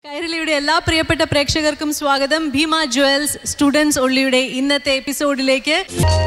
കൈരളിയുടെ എല്ലാ പ്രിയപ്പെട്ട പ്രേക്ഷകർക്കും സ്വാഗതം ഭീമ ജുവൽസ് സ്റ്റുഡൻസ് ഒള്ളിയുടെ ഇന്നത്തെ എപ്പിസോഡിലേക്ക്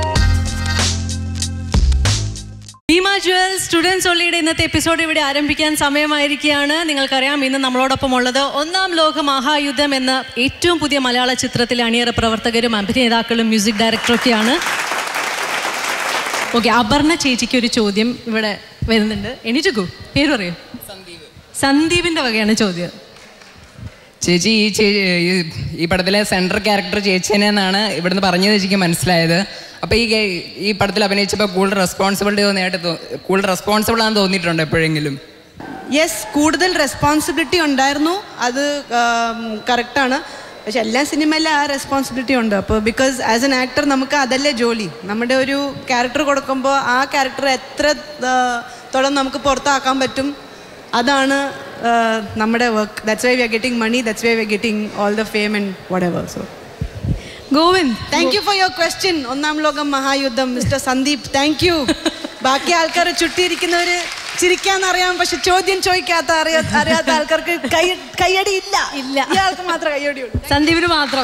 ഭീമ ജുവൽസ് സ്റ്റുഡൻസ് ഒള്ളിയുടെ ഇന്നത്തെ എപ്പിസോഡ് ഇവിടെ ആരംഭിക്കാൻ സമയമായിരിക്കുകയാണ് നിങ്ങൾക്കറിയാം ഇന്ന് നമ്മളോടൊപ്പം ഉള്ളത് ഒന്നാം ലോക മഹായുദ്ധം എന്ന ഏറ്റവും പുതിയ മലയാള ചിത്രത്തിലെ അണിയറ പ്രവർത്തകരും അഭിനേതാക്കളും മ്യൂസിക് ഡയറക്ടറൊക്കെയാണ് ഓക്കെ അപർണ ചേച്ചിക്ക് ഒരു ചോദ്യം ഇവിടെ വരുന്നുണ്ട് എണീറ്റു പേര് പറയൂ സന്ദീപിന്റെ വകയാണ് ചോദ്യം ചേച്ചി ഈ ചേ ഈ- ഈ പടത്തിലെ സെൻട്രൽ ക്യാരക്ടർ ചേച്ചിനെ എന്നാണ് ഇവിടുന്ന് പറഞ്ഞത് ചേച്ചിക്ക് മനസ്സിലായത് അപ്പോൾ ഈ ഗെ- ഈ പടത്തിൽ അഭിനയിച്ചപ്പോൾ കൂടുതൽ റെസ്പോൺസിബിലിറ്റി തോന്നിയായിട്ട് തോ- കൂടുതൽ റെസ്പോൺസിബിൾ ആണെന്ന് തോന്നിയിട്ടുണ്ടോ എപ്പോഴെങ്കിലും യെസ് കൂടുതൽ റെസ്പോൺസിബിലിറ്റി ഉണ്ടായിരുന്നു അത് കറക്റ്റാണ് പക്ഷെ എല്ലാ സിനിമയിലും ആ റെസ്പോൺസിബിലിറ്റി ഉണ്ട് അപ്പോൾ ബിക്കോസ് ആസ് എൻ ആക്ടർ നമുക്ക് അതല്ലേ ജോലി നമ്മുടെ ഒരു ക്യാരക്ടർ കൊടുക്കുമ്പോൾ ആ ക്യാരക്ടർ എത്ര ആ, തോളം നമുക്ക് പുറത്താക്കാൻ പറ്റും അതാണ് ആ, നമ്മുടെ work that's why we are getting money that's why we are getting all the fame and whatever so Govind thank you for your question ഒന്നാം ലോകം മഹായുദ്ധം മിസ്റ്റർ സന്ദീപ് താങ്ക് യു ബാക്കി ആൾക്കാർ ചുറ്റിയിരിക്കുന്നവര് ചിരിക്കാന്നറിയാം പക്ഷെ ചോദ്യം ചോദിക്കാത്ത അറിയാ അറിയാത്ത ആൾക്കാർക്ക് കൈ കയ്യടി ഇല്ല ഇല്ല. ഇയാൾക്ക് മാത്രമേ കയ്യടി ഉള്ളൂ സന്ദീപിന് മാത്രം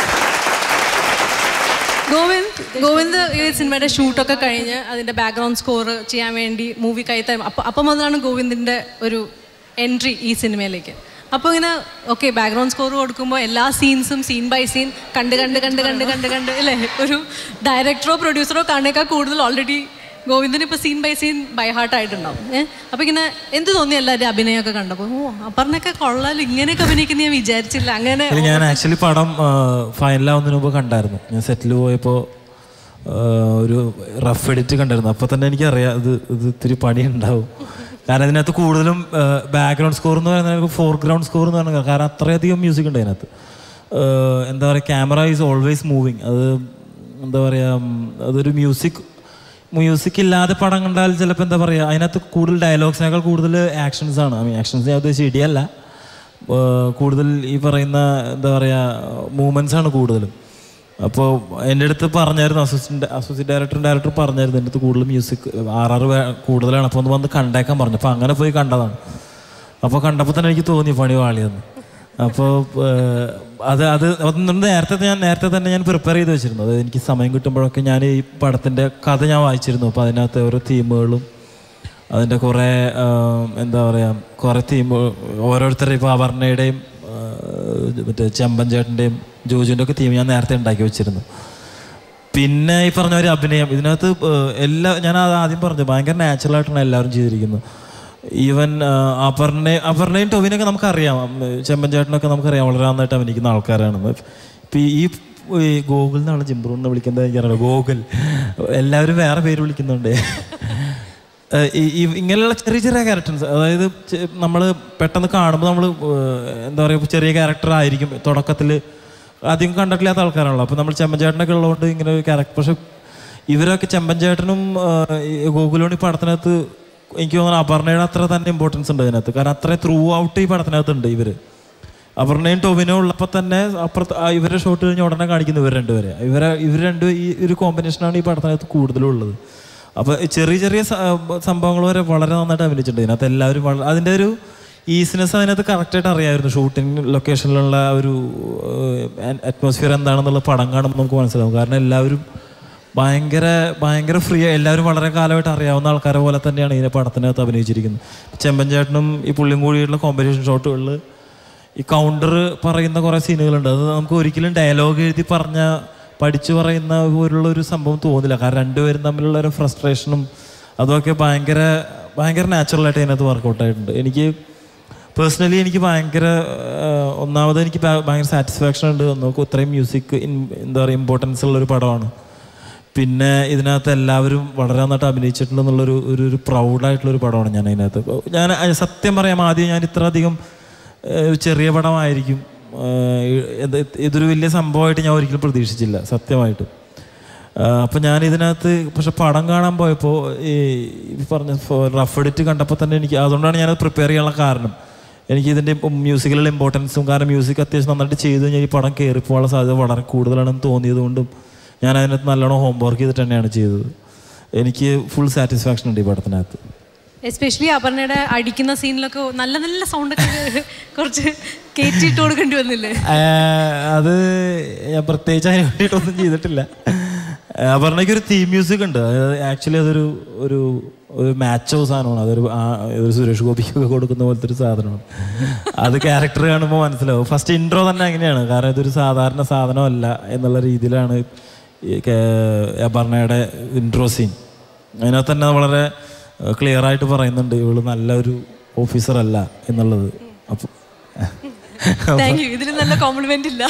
ഗോവിന്ദ് ഗോവിന്ദ് ഈ സിനിമയുടെ ഷൂട്ടൊക്കെ കഴിഞ്ഞ് അതിന്റെ ബാക്ക്ഗ്രൗണ്ട് സ്കോർ ചെയ്യാൻ വേണ്ടി മൂവി കൈത്ത അപ്പം അപ്പം മുതലാണ് ഗോവിന്ദിന്റെ ഒരു എൻട്രി ഈ സിനിമയിലേക്ക് അപ്പോൾ ഇങ്ങനെ ഓക്കെ ബാക്ക്ഗ്രൗണ്ട് സ്കോർ കൊടുക്കുമ്പോൾ എല്ലാ സീൻസും സീൻ ബൈ സീൻ കണ്ട് കണ്ട് കണ്ട് കണ്ട് കണ്ട് കണ്ട് അല്ലേ ഒരു ഡയറക്ടറോ പ്രൊഡ്യൂസറോ കാണേക്കാൾ കൂടുതൽ ഓൾറെഡി ഗോവിന്ദന് ഇപ്പോൾ scene by scene by heart ആയിട്ടുണ്ടാവും ഏഹ് അപ്പോൾ ഇങ്ങനെ എന്ത് തോന്നി എല്ലാവരും അഭിനയമൊക്കെ കണ്ടപ്പോൾ ഓ അപ്പറിനൊക്കെ കൊള്ളാലോ ഇങ്ങനെയൊക്കെ അഭിനയിക്കുന്ന ഞാൻ വിചാരിച്ചില്ല അങ്ങനെ ഇല്ല, ഞാൻ ആക്ച്വലി പടം ഫൈനലാവുന്നതിന് മുമ്പ് കണ്ടായിരുന്നു ഞാൻ സെറ്റിൽ പോയപ്പോൾ ഒരു റഫ് എഡിറ്റ് കണ്ടായിരുന്നു അപ്പോൾ തന്നെ എനിക്കറിയാം ഇത് ഇത് ഇത്തിരി പണി ഉണ്ടാവും കാരണം ഇതിനകത്ത് കൂടുതലും ബാക്ക്ഗ്രൗണ്ട് സ്കോർ എന്ന് പറയുന്നത് ഫോർഗ്രൗണ്ട് സ്കോർ എന്ന് പറയുന്നത് കാരണം അത്രയധികം മ്യൂസിക് ഉണ്ട് അതിനകത്ത് ഏഹ്, എന്താ പറയുക ക്യാമറ ഈസ് ഓൾവേസ് മൂവിങ് അത് എന്താ പറയുക അതൊരു മ്യൂസിക് മ്യൂസിക് ഇല്ലാതെ പടം കണ്ടാൽ ചിലപ്പോൾ എന്താ പറയുക അതിനകത്ത് കൂടുതൽ ഡയലോഗ്സിനേക്കാൾ കൂടുതൽ ആക്ഷൻസ് ആണ് ഐ മീൻ ആക്ഷൻസ് ഞാൻ ഉദ്ദേശിച്ച ഇടിയല്ല ഏഹ് കൂടുതൽ ഈ പറയുന്ന എന്താ പറയുക മൂമെൻറ്റ്സ് ആണ് കൂടുതലും അപ്പോൾ എൻ്റെ അടുത്ത് പറഞ്ഞായിരുന്നു അസോസിയൻ്റ് അസോസിയേറ്റ് ഡയറക്ടറും ഡയറക്ടർ പറഞ്ഞായിരുന്നു എൻ്റെ അടുത്ത് കൂടുതൽ മ്യൂസിക് ആർ ആർ കൂടുതലാണ് അപ്പോൾ ഒന്ന് വന്ന് കണ്ടേക്കാൻ പറഞ്ഞു അപ്പോൾ അങ്ങനെ പോയി കണ്ടതാണ് അപ്പോൾ കണ്ടപ്പോൾ തന്നെ എനിക്ക് തോന്നി പണി വാളിയെന്ന് അപ്പോൾ അത് അത് അതൊന്നും നേരത്തെ ഞാൻ നേരത്തെ തന്നെ ഞാൻ പ്രിപ്പയർ ചെയ്ത് വെച്ചിരുന്നു അത് എനിക്ക് സമയം കിട്ടുമ്പോഴൊക്കെ ഞാൻ ഈ പടത്തിൻ്റെ കഥ ഞാൻ വായിച്ചിരുന്നു അപ്പോൾ അതിനകത്ത് ഓരോ തീമുകളും അതിൻ്റെ കുറേ ആം, എന്താ പറയുക കുറേ തീം ഓരോരുത്തരുടെ ഇപ്പോൾ അപർണയുടെയും ആ, മറ്റേ ചെമ്പൻ ചേട്ടൻ്റെയും ജോജുവിൻ്റെ ഒക്കെ തീം ഞാൻ നേരത്തെ ഉണ്ടാക്കി വെച്ചിരുന്നു പിന്നെ ഈ പറഞ്ഞ ഒരു അഭിനയം ഇതിനകത്ത് ഏഹ്, എല്ലാ ഞാൻ അത് ആദ്യം പറഞ്ഞു ഭയങ്കര നാച്ചുറൽ ആയിട്ടാണ് എല്ലാവരും ചെയ്തിരിക്കുന്നത് ഈവൻ അപർണ അപർണയും ടൊവിനൊക്കെ നമുക്കറിയാം ഉം, ചെമ്പൻ ചേട്ടനൊക്കെ നമുക്കറിയാം വളരെ നന്നായിട്ട് അഭിനയിക്കുന്ന ആൾക്കാരാണെന്ന് ഇപ്പം ഈ ഈ ഗോകുൽ എന്നാണ് ജിംബ്രൂന്ന് വിളിക്കുന്നത് എനിക്കറിയാം ഗോകുൽ എല്ലാവരും വേറെ പേര് വിളിക്കുന്നുണ്ട് ഏഹ് ഈ- ഈ ഇങ്ങനെയുള്ള ചെറിയ ചെറിയ ക്യാരക്ടേഴ്സ് അതായത് നമ്മൾ പെട്ടെന്ന് കാണുമ്പോൾ നമ്മൾ എന്താ പറയുക ചെറിയ ക്യാരക്ടർ ആയിരിക്കും തുടക്കത്തിൽ അധികം കണ്ടിട്ടില്ലാത്ത ആൾക്കാരാണല്ലോ അപ്പോൾ നമ്മൾ ചെമ്പൻചേട്ടനൊക്കെ ഉള്ളതുകൊണ്ട് ഇങ്ങനെ ഒരു ക്യാരക്ടർ പക്ഷെ ഇവരൊക്കെ ചെമ്പൻചേട്ടനും ഗോകുലോണി ഈ പടത്തിനകത്ത് എനിക്ക് തോന്നുന്നു അപർണയുടെ അത്ര തന്നെ ഇമ്പോർട്ടൻസ് ഉണ്ട് അതിനകത്ത് കാരണം അത്ര ത്രൂ ഔട്ട് ഈ പടത്തിനകത്ത് ഉണ്ട് ഇവർ അപർണയും ടോവിനോ ഉള്ളപ്പോൾ തന്നെ അപ്പുറത്ത് ആ ഇവരെ ഷോട്ട് കഴിഞ്ഞ് ഉടനെ കാണിക്കുന്നു ഇവർ രണ്ടുപേരെ ഇവരെ ഇവർ രണ്ട് ഈ ഒരു കോമ്പിനേഷനാണ് ഈ പടത്തിനകത്ത് കൂടുതലും ഉള്ളത് അപ്പോൾ ചെറിയ ചെറിയ സ- സംഭവങ്ങൾ വരെ വളരെ നന്നായിട്ട് അഭിനയിച്ചിട്ടുണ്ട് ഇതിനകത്ത് എല്ലാവരും വള- അതിൻ്റെ ഒരു ഈസിനെസ് അതിനകത്ത് കറക്റ്റായിട്ട് അറിയാമായിരുന്നു ഷൂട്ടിംഗ് ലൊക്കേഷനിലുള്ള ആ ഒരു അറ്റ്മോസ്ഫിയർ എന്താണെന്നുള്ള പടം കാണുമ്പോൾ നമുക്ക് മനസ്സിലാവും കാരണം എല്ലാവരും ഭയങ്കര ഭയങ്കര ഫ്രീ എല്ലാവരും വളരെ കാലമായിട്ട് അറിയാവുന്ന ആൾക്കാരെ പോലെ തന്നെയാണ് ഇതിനെ പടത്തിനകത്ത് അഭിനയിച്ചിരിക്കുന്നത് ചെമ്പൻ ചേട്ടനും ഈ പുള്ളിയും കൂടിയുള്ള കോമ്പറ്റീഷൻ ഷോട്ടുകളിൽ ഈ കൗണ്ടർ പറയുന്ന കുറേ സീനുകളുണ്ട് അത് നമുക്ക് ഒരിക്കലും ഡയലോഗ് എഴുതി പറഞ്ഞ പഠിച്ചു പറയുന്ന പോലുള്ള ഒരു സംഭവം തോന്നില്ല കാരണം രണ്ടുപേരും തമ്മിലുള്ള ഒരു ഫ്രസ്ട്രേഷനും അതൊക്കെ ഭയങ്കര ഭയങ്കര നാച്ചുറലായിട്ട് അതിനകത്ത് വർക്കൗട്ട് ആയിട്ടുണ്ട് എനിക്ക് പേഴ്സണലി എനിക്ക് ഭയങ്കര ആ, ഒന്നാമത് എനിക്ക് ഭ- ഭയങ്കര സാറ്റിസ്ഫാക്ഷൻ ഉണ്ട് നമുക്ക് ഇത്രയും മ്യൂസിക് എന്താ പറയുക ഇമ്പോർട്ടൻസ് ഉള്ള ഒരു പടമാണ് പിന്നെ ഇതിനകത്ത് എല്ലാവരും വളരെ നന്നായിട്ട് അഭിനയിച്ചിട്ടുണ്ടെന്നുള്ളൊരു ഒരു ഒരു പ്രൗഡായിട്ടുള്ളൊരു പടമാണ് ഞാൻ അതിനകത്ത് ഞാൻ അഹ് സത്യം പറയാം ആദ്യം ഞാൻ ഇത്ര അധികം ഏഹ്, ഒരു ചെറിയ പടമായിരിക്കും ഏഹ്, ഇത് ഇതൊരു വലിയ സംഭവമായിട്ട് ഞാൻ ഒരിക്കലും പ്രതീക്ഷിച്ചില്ല സത്യമായിട്ടും അപ്പം ഞാൻ ഇതിനകത്ത് പക്ഷെ പടം കാണാൻ പോയപ്പോൾ ഈ ഈ പറഞ്ഞ റഫ് എഡിറ്റ് കണ്ടപ്പോൾ തന്നെ എനിക്ക് അതുകൊണ്ടാണ് ഞാനത് പ്രിപ്പയർ ചെയ്യാനുള്ള കാരണം എനിക്ക് ഇതിൻ്റെ മ്യൂസിക്കിലുള്ള ഇമ്പോർട്ടൻസും കാരണം മ്യൂസിക് അത്യാവശ്യം നന്നായിട്ട് ചെയ്ത് കഴിഞ്ഞാൽ ഈ പടം കയറിപ്പോകാനുള്ള സാധ്യത വളരെ കൂടുതലാണെന്ന് തോന്നിയത് കൊണ്ടും ഞാൻ അതിനകത്ത് നല്ലോണം ഹോംവർക്ക് ചെയ്തിട്ട് തന്നെയാണ് ചെയ്തത് എനിക്ക് ഫുൾ സാറ്റിസ്ഫാക്ഷൻ ഉണ്ട് ഈ പടത്തിനകത്ത് എസ്പെഷ്യലി അപർണയുടെ അടിക്കുന്ന സീനിലൊക്കെ നല്ല നല്ല സൗണ്ടൊക്കെ കുറച്ച് കയറ്റിയിട്ട് കൊടുക്കേണ്ടി വന്നില്ലേ ആ, അത് ഞാൻ പ്രത്യേകിച്ച് അതിന് വേണ്ടിയിട്ടൊന്നും ചെയ്തിട്ടില്ല അപർണയ്ക്ക് ഒരു തീം മ്യൂസിക് ഉണ്ട് ആക്ച്വലി അതൊരു ഒരു ഒരു മാച്ചോ സാധനമാണ് അതൊരു ആ- ഒരു സുരേഷ് ഗോപിക്കൊക്കെ കൊടുക്കുന്ന പോലത്തെ ഒരു സാധനമാണ് അത് ക്യാരക്ടർ കാണുമ്പോൾ മനസ്സിലാവും ഫസ്റ്റ് ഇൻട്രോ തന്നെ അങ്ങനെയാണ് കാരണം ഇതൊരു സാധാരണ സാധനമല്ല എന്നുള്ള രീതിയിലാണ് ഈ കേ- അപർണയുടെ ഇൻട്രോ സീൻ അതിനകത്ത് തന്നെ വളരെ ക്ലിയർ ആയിട്ട് പറയുന്നുണ്ട് ഇവള് നല്ലൊരു ഓഫീസർ അല്ല എന്നുള്ളത് അപ്പോൾ താങ്ക് യു ഇതിൽ നല്ല കോംപ്ലിമെന്റ് ഇല്ല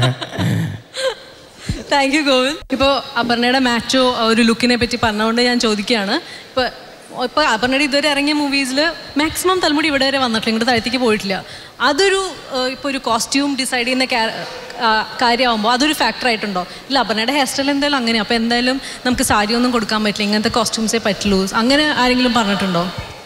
താങ്ക് യു ഗോവിന്ദ് ഇപ്പോൾ അപർണയുടെ മാച്ചോ ഒരു ലുക്കിനെ പറ്റി പറഞ്ഞുകൊണ്ട് ഞാൻ ചോദിക്കുകയാണ് ഇപ്പോൾ ഇപ്പോൾ അപർണയുടെ ഇതുവരെ ഇറങ്ങിയ മൂവീസിൽ മാക്സിമം തലമുടി ഇവിടെ വരെ വന്നിട്ടില്ല ഇങ്ങോട്ട് താഴത്തേക്ക് പോയിട്ടില്ല അതൊരു ഇപ്പോൾ ഒരു കോസ്റ്റ്യൂം ഡിസൈഡ് ചെയ്യുന്ന കാ- ആ, കാര്യമാകുമ്പോൾ അതൊരു ഫാക്ടർ ആയിട്ടുണ്ടോ ഇല്ല അപർണയുടെ ഹെയർ സ്റ്റൈൽ എന്തായാലും അങ്ങനെ അപ്പോൾ എന്തായാലും നമുക്ക് സാരി ഒന്നും കൊടുക്കാൻ പറ്റില്ല ഇങ്ങനത്തെ കോസ്റ്റ്യൂംസേ പറ്റുള്ളൂ അങ്ങനെ ആരെങ്കിലും പറഞ്ഞിട്ടുണ്ടോ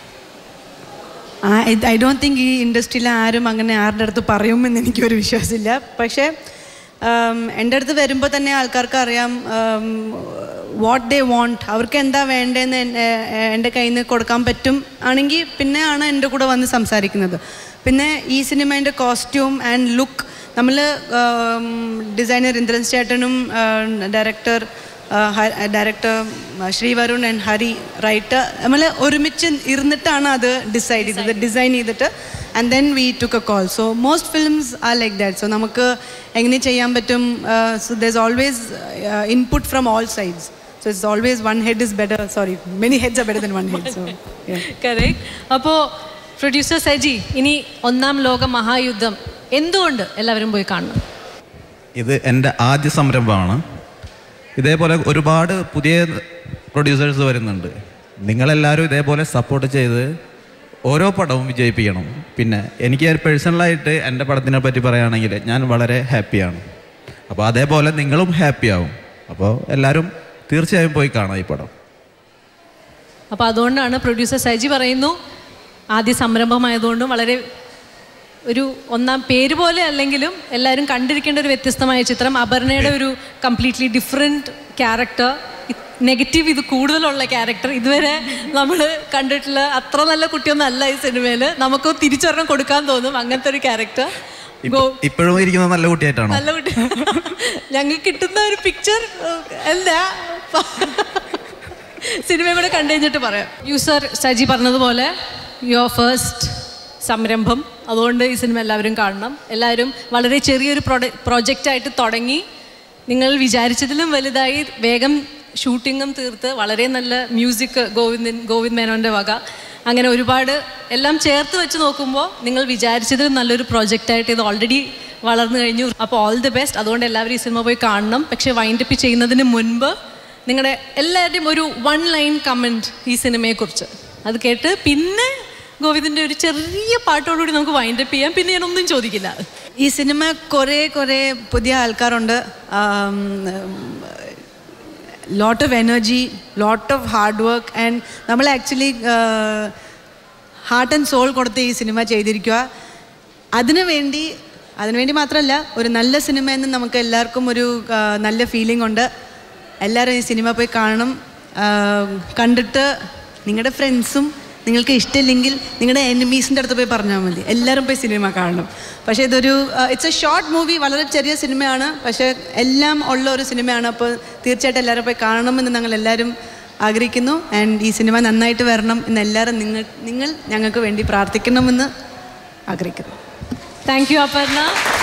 ഐ ഡോണ്ട് തിങ്ക് ഈ ഇൻഡസ്ട്രിയിൽ ആരും അങ്ങനെ ആരുടെ അടുത്ത് പറയുമെന്ന് എനിക്കൊരു വിശ്വാസമില്ല പക്ഷേ ഉം, എൻ്റെ അടുത്ത് വരുമ്പോൾ തന്നെ ആൾക്കാർക്ക് അറിയാം വാട്ട് ദേ വോണ്ട് അവർക്ക് എന്താ വേണ്ടതെന്ന് എൻ- എ- എ- എൻ്റെ കയ്യിൽ നിന്ന് കൊടുക്കാൻ പറ്റും ആണെങ്കിൽ പിന്നെയാണ് എൻ്റെ കൂടെ വന്ന് സംസാരിക്കുന്നത് പിന്നെ ഈ സിനിമേൻ്റെ കോസ്റ്റ്യൂം ആൻഡ് ലുക്ക് നമ്മൾ ഡിസൈനർ ഇന്ദ്രൻ ചേട്ടനും director director Shri Varun and Hari writer നമ്മൾ ഒരുമിച്ച് ഇരുന്നിട്ടാണ് അത് ഡിസൈഡ് ചെയ്തത് ഡിസൈൻ ചെയ്തിട്ട് and then we took a call so most films are like that so നമുക്ക് എങ്ങനെ ചെയ്യാൻ പറ്റും so there always input from all sides so it's always one head is better sorry many heads are better than one head so correct അപ്പോൾ producer Saji ഇനി ഒന്നാം ലോക മഹായുദ്ധം എന്തുകൊണ്ട് എല്ലാവരും പോയി കാണണം ഇത് എൻ്റെ ആദ്യ സംരംഭമാണ് ഇതേപോലെ ഒരുപാട് പുതിയ പ്രൊഡ്യൂസേഴ്സ് വരുന്നുണ്ട് നിങ്ങളെല്ലാവരും ഇതേപോലെ സപ്പോർട്ട് ചെയ്ത് ഓരോ പടവും വിജയിപ്പിക്കണം പിന്നെ എനിക്ക് പേഴ്സണലായിട്ട് എൻ്റെ പടത്തിനെ പറ്റി പറയുകയാണെങ്കിൽ ഞാൻ വളരെ ഹാപ്പിയാണ് അപ്പോൾ അതേപോലെ നിങ്ങളും ഹാപ്പി ആവും അപ്പോൾ എല്ലാവരും തീർച്ചയായും പോയി കാണാം ഈ പടം അപ്പോൾ അതുകൊണ്ടാണ് പ്രൊഡ്യൂസർ സജി പറയുന്നു ആദ്യ സംരംഭമായതുകൊണ്ടും വളരെ ഒരു ഒന്നാം പേര് പോലെ അല്ലെങ്കിലും എല്ലാവരും കണ്ടിരിക്കേണ്ട ഒരു വ്യത്യസ്തമായ ചിത്രം അപർണയുടെ ഒരു കംപ്ലീറ്റ്ലി ഡിഫറെൻറ്റ് ക്യാരക്ടർ നെഗറ്റീവ് ഇത് കൂടുതലുള്ള ക്യാരക്ടർ ഇതുവരെ നമ്മൾ കണ്ടിട്ടുള്ള അത്ര നല്ല കുട്ടിയൊന്നും അല്ല ഈ സിനിമയിൽ നമുക്ക് തിരിച്ചൊരെണ്ണം കൊടുക്കാൻ തോന്നും അങ്ങനത്തെ ഒരു ക്യാരക്ടർ ഇപ്പ- ഇപ്പോഴും ഇരിക്കുന്നത് നല്ല കുട്ടിയായിട്ടാണോ നല്ല കുട്ടി ഞങ്ങൾക്ക് കിട്ടുന്ന ഒരു പിക്ചർ അല്ല സിനിമ കൂടെ കണ്ടു കഴിഞ്ഞിട്ട് പറയാം യൂസർ സജി പറഞ്ഞതുപോലെ യുവർ ഫസ്റ്റ് സംരംഭം അതുകൊണ്ട് ഈ സിനിമ എല്ലാവരും കാണണം എല്ലാവരും വളരെ ചെറിയൊരു പ്രൊഡ പ്രോജക്റ്റായിട്ട് തുടങ്ങി നിങ്ങൾ വിചാരിച്ചതിലും വലുതായി വേഗം ഷൂട്ടിങ്ങും തീർത്ത് വളരെ നല്ല മ്യൂസിക് ഗോവിന്ദൻ ഗോവിന്ദ് മേനോൻ്റെ വക അങ്ങനെ ഒരുപാട് എല്ലാം ചേർത്ത് വെച്ച് നോക്കുമ്പോൾ നിങ്ങൾ വിചാരിച്ചതിലും നല്ലൊരു പ്രോജക്റ്റായിട്ട് ഇത് ഓൾറെഡി വളർന്നു കഴിഞ്ഞു അപ്പോൾ ഓൾ ദി ബെസ്റ്റ് അതുകൊണ്ട് എല്ലാവരും ഈ സിനിമ പോയി കാണണം പക്ഷേ വൈൻഡപ്പ് ചെയ്യുന്നതിന് മുൻപ് നിങ്ങളുടെ എല്ലാവരുടെയും ഒരു വൺ ലൈൻ കമൻറ്റ് ഈ സിനിമയെക്കുറിച്ച് അത് കേട്ട് പിന്നെ ഗോവിന്ദിൻ്റെ ഒരു ചെറിയ പാട്ടോടുകൂടി നമുക്ക് വൈൻഡപ്പ് ചെയ്യാം പിന്നെ ഞാനൊന്നും ചോദിക്കില്ല ഈ സിനിമ കുറേ കുറേ പുതിയ ആൾക്കാരുണ്ട് lot of energy lot of hard work and നമ്മൾ ആക്ച്വലി ഹാർട്ട് ആൻഡ് സോൾ കൊടുത്ത് ഈ സിനിമ ചെയ്തിരിക്കുക അതിനു വേണ്ടി അതിനുവേണ്ടി മാത്രമല്ല ഒരു നല്ല സിനിമ എന്ന് നമുക്ക് എല്ലാവർക്കും ഒരു ആ, നല്ല ഫീലിംഗ് ഉണ്ട് എല്ലാവരും ഈ സിനിമ പോയി കാണണം ആ, കണ്ടിട്ട് നിങ്ങളുടെ ഫ്രണ്ട്സും നിങ്ങൾക്ക് ഇഷ്ടമില്ലെങ്കിൽ നിങ്ങളുടെ എനിമീസിൻ്റെ അടുത്ത് പോയി പറഞ്ഞാൽ മതി എല്ലാവരും പോയി സിനിമ കാണണം പക്ഷേ ഇതൊരു ഇറ്റ്സ് എ ഷോർട്ട് മൂവി വളരെ ചെറിയ സിനിമയാണ് പക്ഷേ എല്ലാം ഉള്ള ഒരു സിനിമയാണ് അപ്പോൾ തീർച്ചയായിട്ടും എല്ലാവരും പോയി കാണണമെന്ന് ഞങ്ങൾ എല്ലാവരും ആഗ്രഹിക്കുന്നു ആൻഡ് ഈ സിനിമ നന്നായിട്ട് വരണം എന്ന് എല്ലാവരും നിങ്ങൾ നിങ്ങൾ ഞങ്ങൾക്ക് വേണ്ടി പ്രാർത്ഥിക്കണമെന്ന് ആഗ്രഹിക്കുന്നു താങ്ക് യു അപർണ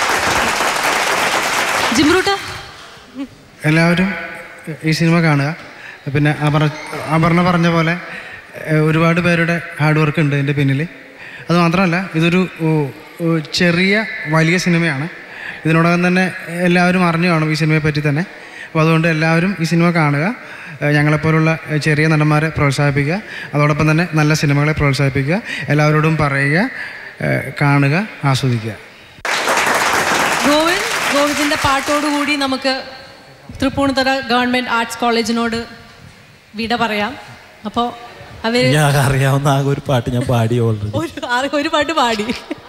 ജിംറൂട്ട എല്ലാവരും ഈ സിനിമ കാണുക പിന്നെ അപർണ അപർണ പറഞ്ഞ പോലെ ഏഹ്, ഒരുപാട് പേരുടെ ഹാർഡ് വർക്ക് ഉണ്ട് ഇതിൻ്റെ പിന്നിൽ അത് മാത്രമല്ല ഇതൊരു ഓ, ഓ, ചെറിയ വലിയ സിനിമയാണ് ഇതിനോടകം തന്നെ എല്ലാവരും അറിഞ്ഞു കാണും ഈ സിനിമയെ പറ്റി തന്നെ അപ്പോൾ അതുകൊണ്ട് എല്ലാവരും ഈ സിനിമ കാണുക ഏഹ്, ഞങ്ങളെപ്പോലുള്ള ഏഹ്, ചെറിയ നടന്മാരെ പ്രോത്സാഹിപ്പിക്കുക അതോടൊപ്പം തന്നെ നല്ല സിനിമകളെ പ്രോത്സാഹിപ്പിക്കുക എല്ലാവരോടും പറയുക ഏഹ്, കാണുക ആസ്വദിക്കുക ഗോവിന്ദ് ഗോവിന്ദിന്റെ പാട്ടോടുകൂടി നമുക്ക് തൃപ്പൂണിത്തറ ഗവൺമെന്റ് ആർട്സ് കോളേജിനോട് വിട പറയാം അപ്പോൾ അവർ ഞാൻ അറിയാവുന്ന ആകെ ഒരു പാട്ട് ഞാൻ പാടി ഓൾറെഡി ഒരു ആറ് ഒരു പാട്ട് പാടി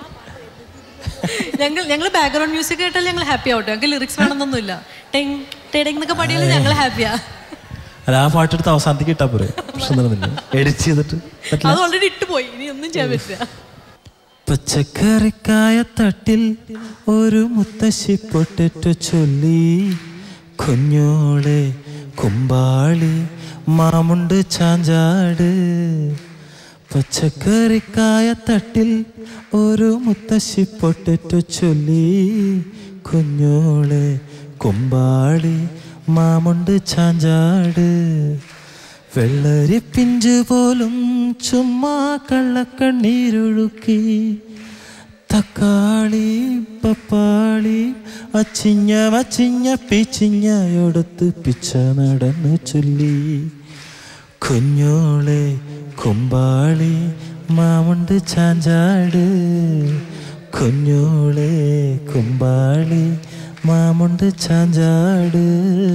ഞങ്ങൾ ഞങ്ങൾ ബാക്ക്ഗ്രൗണ്ട് മ്യൂസിക് കേട്ടാൽ ഞങ്ങൾ ഹാപ്പി ആവട്ടെ ഞങ്ങൾക്ക് ലിറിക്സ് വേണമെന്നൊന്നുമില്ല ടെങ് ടെടങ് എന്നൊക്കെ പാടിയാലും ഞങ്ങൾ ഹാപ്പിയാ അല്ല ആ പാട്ടെടുത്ത് അവസാനത്തേക്ക് ഇട്ടാ പോരെ പ്രശ്നം നടന്നില്ല എഡിറ്റ് ചെയ്തിട്ട് പറ്റില്ല അത് ഓൾറെഡി ഇട്ടുപോയി ഇനി ഒന്നും ചെയ്യാൻ പറ്റില്ല പച്ചക്കറിക്കായ തട്ടിൽ ഒരു മുത്തശ്ശി പൊട്ടിട്ട് ചൊല്ലി കുഞ്ഞോളെ കുമ്പാളി മാമുണ്ട് ചാഞ്ചാട് പച്ചക്കറിക്കായ തട്ടിൽ ഒരു മുത്തശ്ശി പൊട്ടിട്ട് ചൊല്ലി കുഞ്ഞോളെ കുമ്പാളി മാമുണ്ട് ചാഞ്ചാട് വെള്ളരി പിഞ്ചു പോലും ചുമ്മാ കള്ളക്കണ്ണീരൊഴുക്കി തക്കാളി പപ്പാളി അച്ചിഞ്ഞ മച്ചിഞ്ഞ പിച്ചിഞ്ഞയോടത്ത് പിച്ച നടന്നു ചൊല്ലി കുഞ്ഞോളെ കുമ്പാളി മാമുണ്ട് ചാഞ്ചാട് കുഞ്ഞോളെ കുമ്പാളി മാമുണ്ട് ചാഞ്ചാട്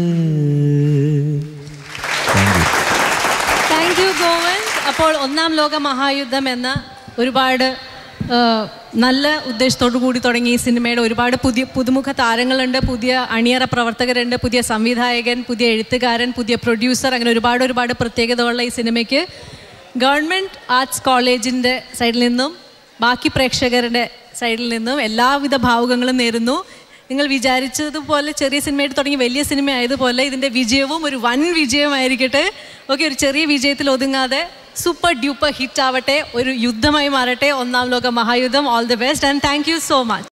താങ്ക് യു താങ്ക് യു ഗോവൻസ് അപ്പോൾ ഒന്നാം ലോക മഹായുദ്ധം എന്ന ഒരുപാട് ആ, നല്ല ഉദ്ദേശത്തോടു കൂടി തുടങ്ങിയ ഈ സിനിമയുടെ ഒരുപാട് പുതിയ പുതുമുഖ താരങ്ങളുണ്ട് പുതിയ അണിയറ പ്രവർത്തകരുണ്ട് പുതിയ സംവിധായകൻ പുതിയ എഴുത്തുകാരൻ പുതിയ പ്രൊഡ്യൂസർ അങ്ങനെ ഒരുപാട് ഒരുപാട് പ്രത്യേകതകളുള്ള ഈ സിനിമയ്ക്ക് ഗവൺമെൻറ് ആർട്സ് കോളേജിൻ്റെ സൈഡിൽ നിന്നും ബാക്കി പ്രേക്ഷകരുടെ സൈഡിൽ നിന്നും എല്ലാവിധ ഭാവുകങ്ങളും നേരുന്നു നിങ്ങൾ വിചാരിച്ചതുപോലെ ചെറിയ സിനിമയായിട്ട് തുടങ്ങി വലിയ സിനിമ ആയതുപോലെ ഇതിൻ്റെ വിജയവും ഒരു വൻ വിജയമായിരിക്കട്ടെ ഓക്കെ ഒരു ചെറിയ വിജയത്തിൽ ഒതുങ്ങാതെ സൂപ്പർ ഡ്യൂപ്പർ ഹിറ്റ് ആവട്ടെ ഒരു യുദ്ധമായി മാറട്ടെ ഒന്നാം ലോക മഹായുദ്ധം all the best and thank you so much